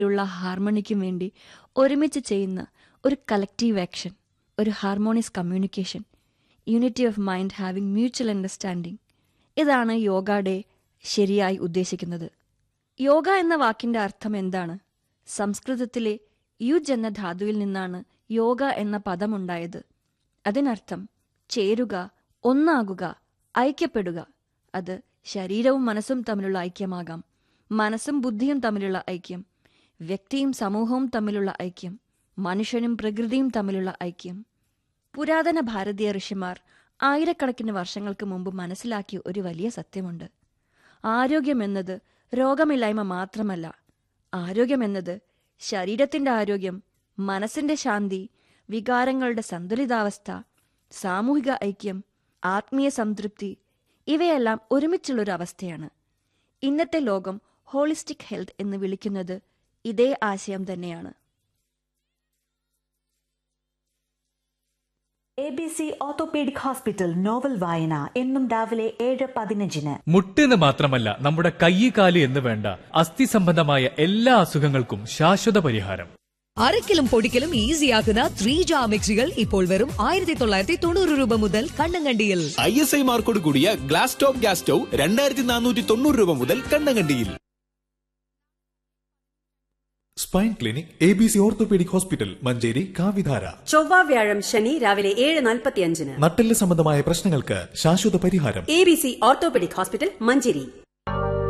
ഉള്ള ഹാർമണിക്കും വേണ്ടി ഒരുമിച്ച് ചെയ്യുന്ന ഒരു കളക്റ്റീവ് ആക്ഷൻ ഒരു harmonious communication unity of mind having mutual understanding ഇതാണ് യോഗ ഡേ ശരിയായി ഉദ്ദേശിക്കുന്നത് യോഗ എന്ന വാക്കിന്റെ അർത്ഥം എന്താണ് സംസ്കൃതത്തിലെ യുജ് എന്ന ധാതുവിൽ നിന്നാണ് യോഗ എന്ന പദമുണ്ടായത് അതിനർത്ഥം ചേരുക ഒന്നാകുക ഐക്യപ്പെടുക അത് ശരീരവും മനസ്സും തമ്മിലുള്ള ഐക്യമാകാം മനസ്സും ബുദ്ധിയും തമ്മിലുള്ള ഐക്യം വ്യക്തിയും സമൂഹവും തമ്മിലുള്ള ഐക്യം മനുഷ്യനും പ്രകൃതിയും തമ്മിലുള്ള ഐക്യം പുരാതന ഭാരതീയ ഋഷിമാർ ആയിരക്കണക്കിന് വർഷങ്ങൾക്ക് മുമ്പ് മനസ്സിലാക്കിയ ഒരു വലിയ സത്യമുണ്ട് ആരോഗ്യമെന്നത് രോഗമില്ലായ്മ മാത്രമല്ല ആരോഗ്യമെന്നത് ശരീരത്തിന്റെ ആരോഗ്യം മനസ്സിന്റെ ശാന്തി വികാരങ്ങളുടെ സന്തുലിതാവസ്ഥ സാമൂഹിക ഐക്യം ആത്മീയ സംതൃപ്തി ഇവയെല്ലാം ഒരുമിച്ചുള്ളൊരു അവസ്ഥയാണ് ഇന്നത്തെ ലോകം ഹോളിസ്റ്റിക് ഹെൽത്ത് എന്ന് വിളിക്കുന്നത് ഇതേ ആശയം തന്നെയാണ് A B C orthopaedic hospital novel വായന എന്നും രാവിലെ ഏഴ് പതിനഞ്ചിന് മുട്ടെന്ന് മാത്രമല്ല നമ്മുടെ കയ്യ് കാല് എന്ന് വേണ്ട അസ്ഥി സംബന്ധമായ എല്ലാ അസുഖങ്ങൾക്കും ശാശ്വത പരിഹാരം അരക്കിലും പൊടിക്കലും ഈസിയാക്കുന്ന ത്രീ ജാ മിക്സികൾ ഇപ്പോൾ വെറും ആയിരത്തി തൊള്ളായിരത്തി തൊണ്ണൂറ് രൂപ മുതൽ കണ്ണങ്കണ്ടിയിൽ ഐ എസ് ഐ മാർക്കോട് കൂടിയ ഗ്ലാസ് ടോപ്പ് ഗ്യാസ് സ്റ്റൗ രണ്ടായിരത്തി നാനൂറ്റി തൊണ്ണൂറ് രൂപ മുതൽ കണ്ണങ്കണ്ടിയിൽ spine clinic A B C orthopaedic hospital Manjeri കാവിധാര ചൊവ്വ വ്യാഴം ശനി രാവിലെ ഏഴ് നാൽപ്പത്തിയഞ്ചിന് നട്ടെല്ല് സംബന്ധമായ പ്രശ്നങ്ങൾക്ക് ശാശ്വത പരിഹാരം A B C orthopaedic hospital Manjeri